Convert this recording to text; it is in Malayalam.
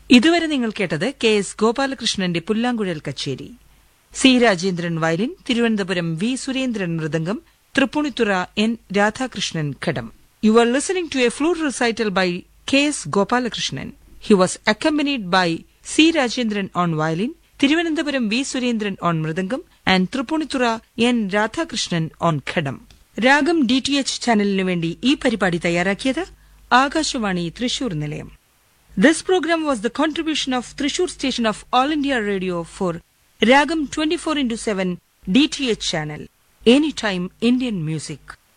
ഇതുവരെ നിങ്ങൾ കേട്ടത് കെ എസ് ഗോപാലകൃഷ്ണന്റെ പുല്ലാങ്കുഴൽ കച്ചേരി C Rajendran violin Thiruvananthapuram V Surendran മൃദംഗം തൃപ്പൂണിത്തുറ എൻ രാധാകൃഷ്ണൻ ഘടം you are listening to a flute recital by K S Gopalakrishnan he was accompanied by C Rajendran on violin Thiruvananthapuram V Surendran on mridangam and Tripunithura N Radhakrishnan on ghatam ragam D T H ചാനലിനു വേണ്ടി ഈ പരിപാടി തയ്യാറാക്കിയത് ആകാശവാണി തൃശൂർ നിലയം This program was the contribution of Trishur station of All India Radio for Ragam 24 into 7 DTH channel. Anytime Indian music.